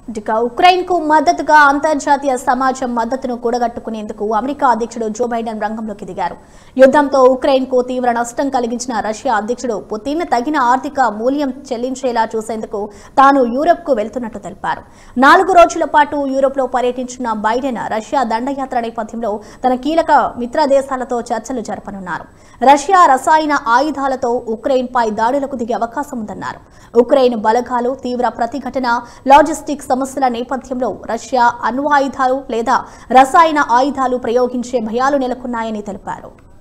ఇక ఉక్రెయిన్ కు మద్దతుగా అంతర్జాతీయ సమాజం మద్దతును కూడగట్టుకునేందుకు అమెరికా అధ్యక్షుడు జో బైడెన్ రంగంలోకి దిగారు యుద్ధంతో ఉక్రెయిన్ కు తీవ్ర నష్టం కలిగించిన రష్యా అధ్యక్షుడు పుతిన్ తగిన ఆర్థిక మూల్యం చెల్లించేలా చూసేందుకు తాను యూరప్ కు వెళ్తున్నట్టు తెలిపారు నాలుగు రోజుల పాటు యూరోప్ లో పర్యటించిన బైడెన్ రష్యా దండయాత్ర నేపథ్యంలో తన కీలక మిత్ర దేశాలతో చర్చలు జరపనున్నారు రష్యా రసాయన ఆయుధాలతో ఉక్రెయిన్ పై దాడులకు దిగే అవకాశం ఉందన్నారు ఉక్రెయిన్ బలగాలు తీవ్ర ప్రతిఘటన లాజిస్టిక్ సమస్యల నేపథ్యంలో రష్యా అణ్వాయుధాలు లేదా రసాయన ఆయుధాలు ప్రయోగించే భయాలు నెలకొన్నాయని తెలిపారు